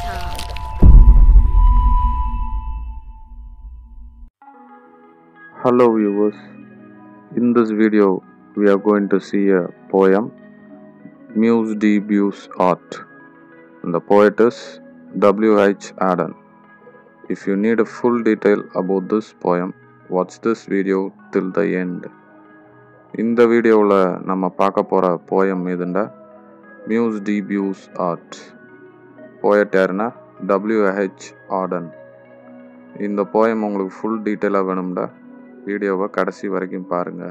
Podcast.com. Hello viewers, in this video we are going to see a poem Muse D. Buse Art and the poet is W. H. Adam. If you need a full detail about this poem, watch this video till the end. இந்த வீடியோவில் நம்ம பார்க்க போகிற poem எதுண்டா Musee des Beaux Arts poet யாருன்னா W H Auden இந்த poem உங்களுக்கு full டீட்டெயிலாக வேணும்டா வீடியோவை கடைசி வரைக்கும் பாருங்க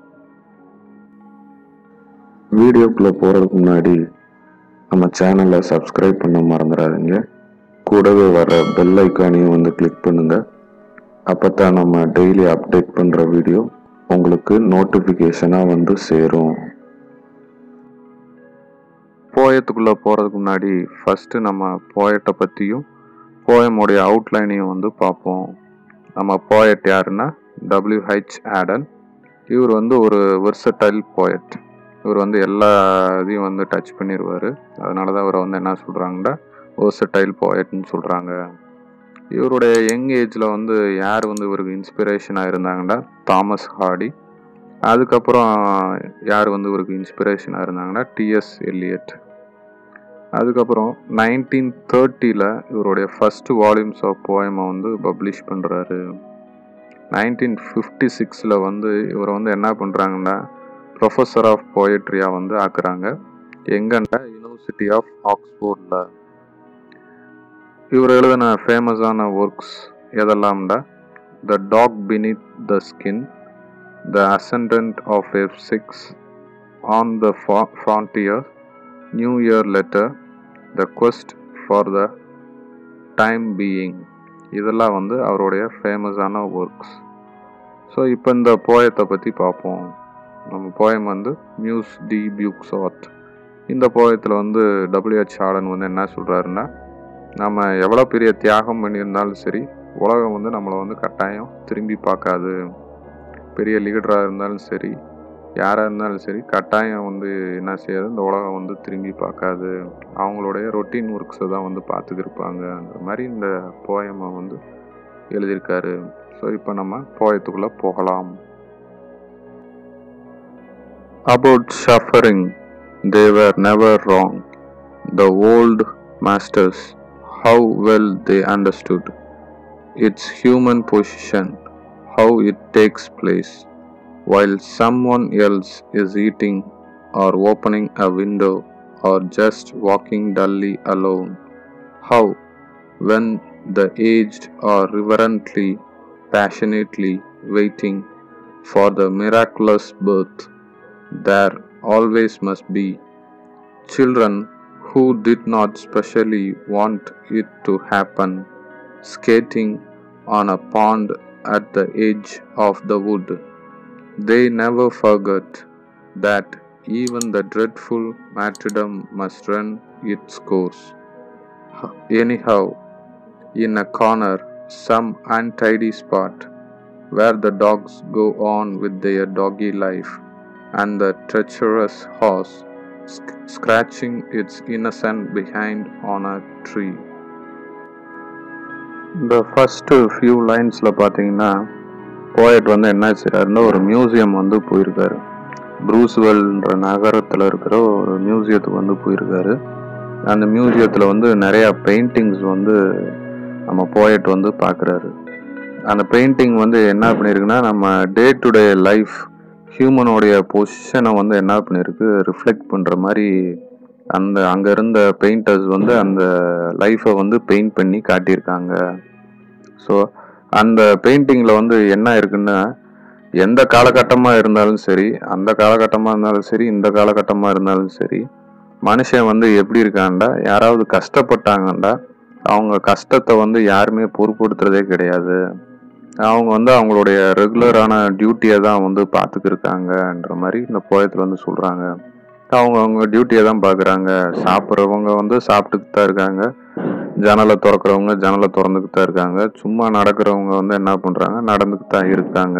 வீடியோக்குள்ளே போகிறதுக்கு முன்னாடி நம்ம சேனலை சப்ஸ்கிரைப் பண்ண மறந்துடாதீங்க கூடவே வர பெல் ஐக்கானையும் வந்து கிளிக் பண்ணுங்க அப்போ தான் நம்ம டெய்லி அப்டேட் பண்ணுற வீடியோ உங்களுக்கு நோட்டிஃபிகேஷனாக வந்து சேரும் போயத்துக்குள்ளே போகிறதுக்கு முன்னாடி ஃபஸ்ட்டு நம்ம போயட்டை பற்றியும் போயமுடைய அவுட்லைனையும் வந்து பார்ப்போம் நம்ம போயட் யாருன்னா டபிள்யூஹெச் ஆடன் இவர் வந்து ஒரு வெர்சடைல் போயட் இவர் வந்து எல்லா இதையும் வந்து டச் பண்ணிடுவார் அதனால தான் இவரை வந்து என்ன சொல்கிறாங்கன்னா வெர்சடைல் போயட்னு சொல்கிறாங்க இவருடைய யங் ஏஜில் வந்து யார் வந்து இவருக்கு இன்ஸ்பிரேஷனாக இருந்தாங்கன்னா தாமஸ் ஹார்டி அதுக்கப்புறம் யார் வந்து இவருக்கு இன்ஸ்பிரேஷனாக இருந்தாங்கன்னா டிஎஸ் எல்லியட் அதுக்கப்புறம் நைன்டீன் தேர்ட்டியில் இவருடைய ஃபர்ஸ்ட் வால்யூம்ஸ் ஆஃப் போயமை வந்து பப்ளிஷ் பண்ணுறாரு நைன்டீன் ஃபிஃப்டி சிக்ஸில் வந்து இவரை வந்து என்ன பண்ணுறாங்கன்னா ப்ரொஃபஸர் ஆஃப் போயட்ரியாக வந்து ஆக்குறாங்க எங்கன்னா யூனிவர்சிட்டி ஆஃப் ஆக்ஸ்போர்டில் இவர் எழுதின ஃபேமஸான ஒர்க்ஸ் எதெல்லாம்டா the dog beneath the skin the ascent of F six on the frontier new year letter the quest for the time being இதெல்லாம் வந்து அவருடைய ஃபேமஸான ஒர்க்ஸ் ஸோ இப்போ இந்த போயத்தை பற்றி பார்ப்போம் நம்ம போயம் வந்து மியூஸ் டி பியூக்ஸ் ஆர்ட் இந்த போயத்தில் வந்து டபிள்யூஹெச் ஆர்டன் வந்து என்ன சொல்கிறாருன்னா நம்ம எவ்வளோ பெரிய தியாகம் பண்ணியிருந்தாலும் சரி உலகம் வந்து நம்மளை வந்து கட்டாயம் திரும்பி பார்க்காது பெரிய லீடராக இருந்தாலும் சரி யாராக இருந்தாலும் சரி கட்டாயம் வந்து என்ன செய்யாது இந்த உலகம் வந்து திரும்பி பார்க்காது அவங்களுடைய ரொட்டீன் ஒர்க்ஸை தான் வந்து பார்த்துட்டு இருப்பாங்க அந்த மாதிரி இந்த போயமை வந்து எழுதியிருக்காரு ஸோ இப்போ நம்ம போயத்துக்குள்ளே போகலாம் about suffering they were never wrong the old masters how well they understood its human position how it takes place while someone else is eating or opening a window or just walking dully alone. How, when the aged are reverently, passionately waiting for the miraculous birth, there always must be children who did not specially want it to happen, skating on a pond at the edge of the wood. They never forget that even the dreadful martyrdom must run its course. Anyhow, in a corner, some untidy spot where the dogs go on with their doggy life, and the treacherous horse sc- scratching its innocent behind on a tree. இந்த first few லைன்ஸில் பார்த்தீங்கன்னா poet வந்து என்ன செய்கிறாருன்னா ஒரு museum வந்து போயிருக்காரு ப்ரூஸ்வெல்ன்ற நகரத்தில் இருக்கிற ஒரு மியூசியத்துக்கு வந்து போயிருக்காரு அந்த மியூசியத்தில் வந்து நிறையா பெயிண்டிங்ஸ் வந்து நம்ம போயட் வந்து பார்க்குறாரு அந்த பெயிண்டிங் வந்து என்ன பண்ணியிருக்குன்னா நம்ம டே டு டே லைஃப் ஹியூமனோடைய பொசிஷனை வந்து என்ன பண்ணியிருக்கு ரிஃப்ளெக்ட் பண்ணுற மாதிரி அந்த அங்கே இருந்த பெயிண்டர்ஸ் வந்து அந்த லைஃப்பை வந்து பெயிண்ட் பண்ணி காட்டியிருக்காங்க ஸோ அந்த பெயிண்டிங்கில் வந்து என்ன இருக்குன்னா எந்த காலகட்டமாக இருந்தாலும் சரி அந்த காலகட்டமாக இருந்தாலும் சரி இந்த காலகட்டமாக இருந்தாலும் சரி மனுஷன் வந்து எப்படி இருக்கான்டா யாராவது கஷ்டப்பட்டாங்கண்டா அவங்க கஷ்டத்தை வந்து யாருமே பொறுப்படுத்துறதே கிடையாது அவங்க வந்து அவங்களுடைய ரெகுலரான டியூட்டியை தான் வந்து பார்த்துக்கிருக்காங்கன்ற மாதிரி இந்த போயத்தில் வந்து சொல்கிறாங்க அவங்க அவங்க டியூட்டியை தான் பார்க்குறாங்க சாப்பிட்றவங்க வந்து சாப்பிட்டுக்கிட்டு தான் இருக்காங்க ஜன்னலை திறக்கிறவங்க ஜன்னலை திறந்துக்கிட்டு தான் இருக்காங்க சும்மா நடக்கிறவங்க வந்து என்ன பண்ணுறாங்க நடந்துக்கிட்டு தான் இருக்காங்க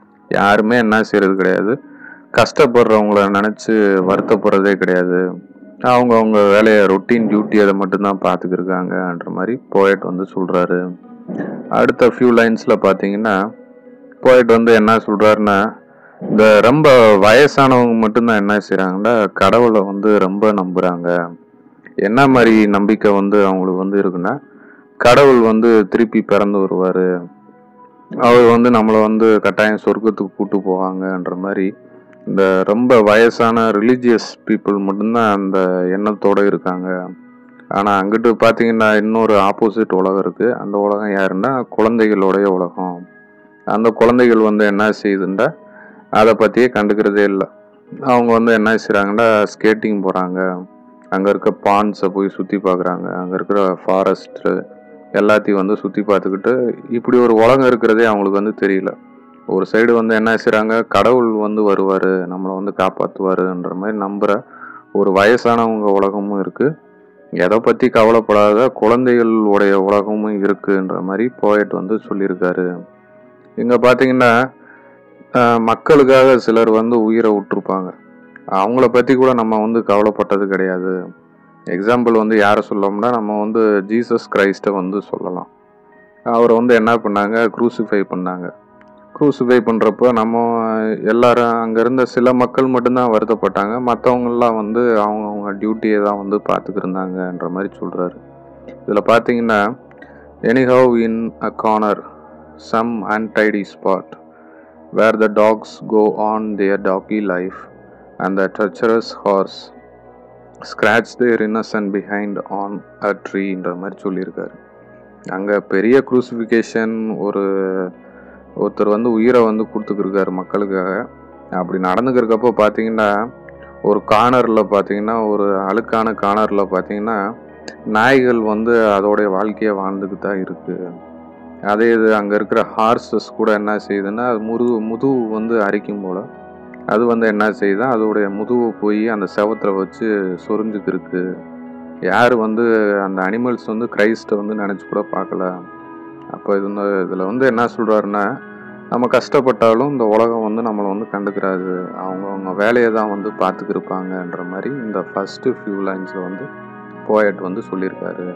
யாருமே என்ன செய்யறது கிடையாது கஷ்டப்படுறவங்கள நினச்சி வருத்தப்படுறதே கிடையாது அவங்க அவங்க வேலையை ரொட்டீன் டியூட்டி அதை மட்டும்தான் பார்த்துக்கிருக்காங்கன்ற மாதிரி போயட் வந்து சொல்கிறாரு அடுத்த ஃபியூ லைன்ஸில் பார்த்தீங்கன்னா போயட் வந்து என்ன சொல்கிறாருன்னா இந்த ரொம்ப வயசானவங்க மட்டும்தான் என்ன செய்கிறாங்கன்னா கடவுளை வந்து ரொம்ப நம்புகிறாங்க என்ன மாதிரி நம்பிக்கை வந்து அவங்களுக்கு வந்து இருக்குன்னா கடவுள் வந்து திருப்பி பிறந்து வருவார் அவர் வந்து நம்மளை வந்து கட்டாயம் சொர்க்கத்துக்கு கூட்டு போவாங்கன்ற மாதிரி இந்த ரொம்ப வயசான ரிலீஜியஸ் பீப்புள் மட்டும்தான் அந்த எண்ணத்தோட இருக்காங்க ஆனால் அங்கிட்டு பார்த்தீங்கன்னா இன்னொரு ஆப்போசிட் உலகம் இருக்குது அந்த உலகம் யாருன்னா குழந்தைகளுடைய உலகம் அந்த குழந்தைகள் வந்து என்ன செய்யுதுண்டா அதை பற்றியே கண்டுக்கிறதே இல்லை அவங்க வந்து என்ன செய்கிறாங்கன்னா ஸ்கேட்டிங் போகிறாங்க அங்கே இருக்க பாண்ட்ஸை போய் சுற்றி பார்க்குறாங்க அங்கே இருக்கிற ஃபாரஸ்ட்டு எல்லாத்தையும் வந்து சுற்றி பார்த்துக்கிட்டு இப்படி ஒரு உலகம் இருக்கிறதே அவங்களுக்கு வந்து தெரியல ஒரு சைடு வந்து என்ன செய்கிறாங்க கடவுள் வந்து வருவார் நம்மளை வந்து காப்பாற்றுவாருன்ற மாதிரி நம்புகிற ஒரு வயசானவங்க உலகமும் இருக்குது எதை பற்றி கவலைப்படாத குழந்தைகள் உடைய உலகமும் இருக்குன்ற மாதிரி போயட் வந்து சொல்லியிருக்காரு இங்கே பார்த்தீங்கன்னா ஆஹ், மக்களுக்காக சிலர் வந்து உயிரை விட்டுருப்பாங்க அவங்கள பற்றி கூட நம்ம வந்து கவலைப்பட்டது கிடையாது எக்ஸாம்பிள் வந்து யாரை சொல்லோம்னா நம்ம வந்து ஜீசஸ் கிரைஸ்ட்டை வந்து சொல்லலாம் அவரை வந்து என்ன பண்ணாங்க க்ரூசிஃபை பண்ணாங்க க்ரூசிஃபை பண்ணுறப்போ நம்ம எல்லாரும் அங்கே இருந்த சில மக்கள் மட்டும்தான் வருத்தப்பட்டாங்க மற்றவங்கெல்லாம் வந்து அவங்கவுங்க டியூட்டியை தான் வந்து பார்த்துக்கிருந்தாங்கன்ற மாதிரி சொல்கிறாரு இதில் பார்த்தீங்கன்னா anyhow in a corner some untidy spot where the dogs go on their doggy life and the treacherous horse scratch their innocent behind on a treeன்ற மாதிரி சொல்லியிருக்காரு அங்கே பெரிய குரூசிஃபிகேஷன் ஒரு ஒருத்தர் வந்து உயிரை வந்து கொடுத்துக்கிருக்காரு மக்களுக்காக அப்படி நடந்துக்கிறக்கப்போ பார்த்தீங்கன்னா ஒரு கார்னரில் பார்த்தீங்கன்னா ஒரு அழுக்கான கார்னரில் பார்த்தீங்கன்னா நாய்கள் வந்து அதோடைய வாழ்க்கையை வாழ்ந்துக்கு தான் இருக்குது அதே இது அங்கே இருக்கிற ஹார்சஸ் கூட என்ன செய்யுதுன்னா அது முதுகு முதுகு வந்து அரிக்கும் போல் அது வந்து என்ன செய்யுதுன்னா அதோடைய முதுவை போய் அந்த செவத்துல வச்சு சொரிஞ்சுக்கு இருக்கு யார் வந்து அந்த அனிமல்ஸ் வந்து கிரைஸ்ட்டை வந்து நினச்சி கூட பார்க்கல அப்போ இது வந்து இதில் வந்து என்ன சொல்கிறாருன்னா நம்ம கஷ்டப்பட்டாலும் இந்த உலகம் வந்து நம்மளை வந்து கண்டுக்கிறாது அவங்க அவங்க வேலையை தான் வந்து பார்த்துக்கிருப்பாங்கன்ற மாதிரி இந்த ஃபஸ்ட்டு ஃபியூ லைன்ஸில் வந்து போயட் வந்து சொல்லியிருக்காரு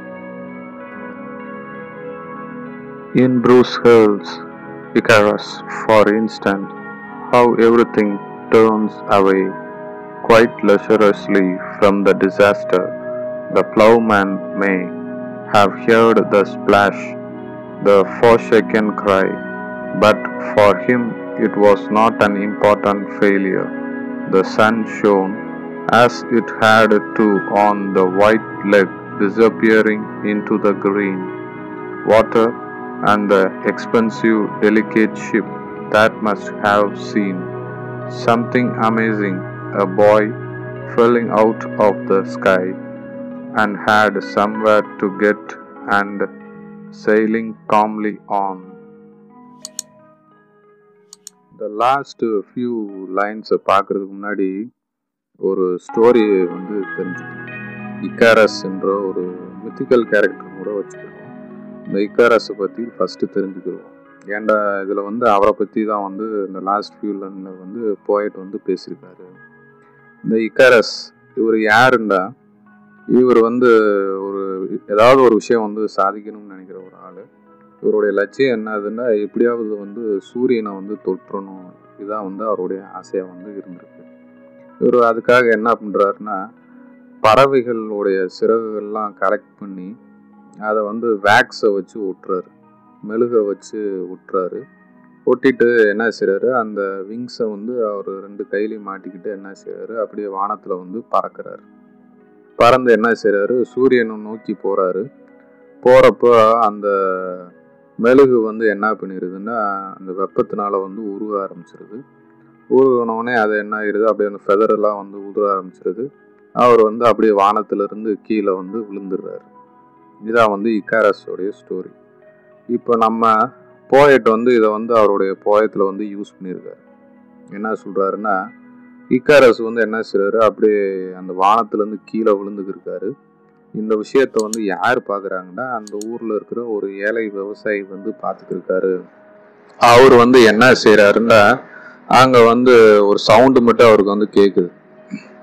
In Bruce Hill's Icarus, for instance, how everything turns away quite leisurely from the disaster, the plowman may have heard the splash, the forsaken cry, but for him it was not an important failure. The sun shone as it had to on the white leg disappearing into the green water and the expensive delicate ship that must have seen something amazing a boy falling out of the sky and had somewhere to get and sailing calmly on the last few lines பார்க்கறதுக்கு முன்னாடி ஒரு story வந்து தெரிஞ்சுக்கணும் Icarus என்ற ஒரு mythical character கூட வச்சுக்கணும் இந்த இக்காரஸை பற்றி ஃபஸ்ட்டு தெரிஞ்சுக்கிறோம் ஏன்டா இதில் வந்து அவரை பற்றி தான் வந்து இந்த லாஸ்ட் ஃபியூ லைனில் வந்து போயட் வந்து பேசியிருக்காரு இந்த இக்காரஸ் இவர் யாருண்டா இவர் வந்து ஒரு ஏதாவது ஒரு விஷயம் வந்து சாதிக்கணும்னு நினைக்கிற ஒரு ஆள் இவருடைய லட்சியம் என்னதுன்னா எப்படியாவது வந்து சூரியனை வந்து தொற்றணும் இதுதான் வந்து அவருடைய ஆசையாக வந்து இருந்திருக்கு இவர் அதுக்காக என்ன பண்ணுறாருன்னா பறவைகளுடைய சிறகுகள்லாம் கலெக்ட் பண்ணி அதை வந்து வேக்ஸை வச்சு ஒட்டுறாரு மெழுகை வச்சு ஒட்டுறாரு ஒட்டிட்டு என்ன செய்றாரு அந்த விங்ஸை வந்து அவர் ரெண்டு கையிலையும் மாட்டிக்கிட்டு என்ன செய்றாரு அப்படியே வானத்தில் வந்து பறக்கிறாரு பறந்து என்ன செய்றாரு சூரியனை நோக்கி போறாரு போறப்போ அந்த மெழுகு வந்து என்ன பண்ணிடுதுன்னா அந்த வெப்பத்தினால வந்து உருக ஆரம்பிச்சிருது உருகினோடனே அது என்ன ஆயிடுது அப்படியே அந்த ஃபெதரெல்லாம் வந்து உதிர ஆரம்பிச்சிருது அவர் வந்து அப்படியே வானத்திலிருந்து கீழே வந்து விழுந்துடுறாரு இதான் வந்து இக்காரஸோடைய ஸ்டோரி இப்போ நம்ம போயட் வந்து இதை வந்து அவருடைய போயத்தில் வந்து யூஸ் பண்ணியிருக்காரு என்ன சொல்கிறாருன்னா இக்காரஸ் வந்து என்ன செய்றாரு அப்படியே அந்த வானத்துலேருந்து கீழே விழுந்துக்கிருக்காரு இந்த விஷயத்த வந்து யார் பார்க்குறாங்கன்னா அந்த ஊரில் இருக்கிற ஒரு ஏழை விவசாயி வந்து பார்த்துக்கிருக்காரு அவர் வந்து என்ன செய்கிறாருன்னா அங்கே வந்து ஒரு சவுண்டு மட்டும் அவருக்கு வந்து கேட்குது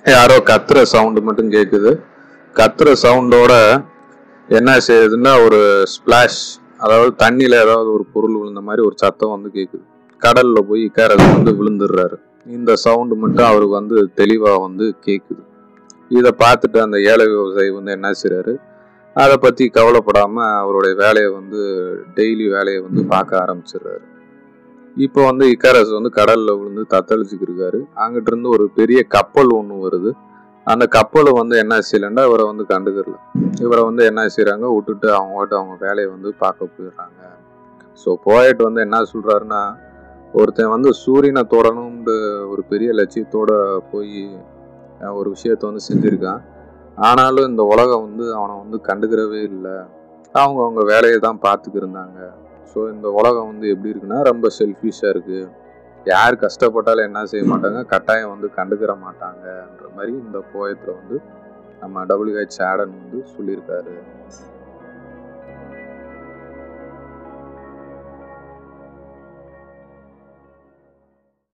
யாரோ கத்துற சவுண்டு மட்டும் கேட்குது கத்துற சவுண்டோட என்ன செய்யுதுன்னா ஒரு ஸ்பிளாஷ் அதாவது தண்ணியில ஏதாவது ஒரு பொருள் விழுந்த மாதிரி ஒரு சத்தம் வந்து கேட்குது கடல்ல போய் இக்காரஸ் வந்து விழுந்துடுறாரு இந்த சவுண்டு மட்டும் அவருக்கு வந்து தெளிவா வந்து கேட்குது இதை பார்த்துட்டு அந்த ஏழை விவசாயி வந்து என்ன செய்றாரு அதை பத்தி கவலைப்படாம அவருடைய வேலையை வந்து டெய்லி வேலையை வந்து பார்க்க ஆரம்பிச்சிடுறாரு இப்போ வந்து இக்காரஸ் வந்து கடல்ல விழுந்து தத்தளிச்சுக்கு இருக்காரு அங்கிட்டு இருந்து ஒரு பெரிய கப்பல் ஒன்று வருது அந்த கப்பல் வந்து என்ன செய்யலண்டா இவரை வந்து கண்டுக்கிறல இவரை வந்து என்ன செய்றாங்க விட்டுட்டு அவங்க வாட்டு அவங்க வேலையை வந்து பார்க்க போயிடுறாங்க ஸோ போயட் வந்து என்ன சொல்றாருன்னா ஒருத்தன் வந்து சூரியனை தொடணும்னு ஒரு பெரிய லட்சியத்தோட போய் அஹ், ஒரு விஷயத்த வந்து செஞ்சிருக்கான் ஆனாலும் இந்த உலகம் வந்து அவனை வந்து கண்டுக்கிறவே இல்லை அவங்க அவங்க வேலையை தான் பார்த்துக்கு இருந்தாங்க ஸோ இந்த உலகம் வந்து எப்படி இருக்குன்னா ரொம்ப செல்ஃபிஷாக இருக்கு யார் கஷ்டப்பட்டாலும் என்ன செய்ய மாட்டாங்க கட்டாயம் வந்து கண்டுக்கிற மாட்டாங்கன்ற மாதிரி இந்த போயத்தில் வந்து நம்ம டபிள்யூஹெச் ஆடன் வந்து சொல்லியிருக்காரு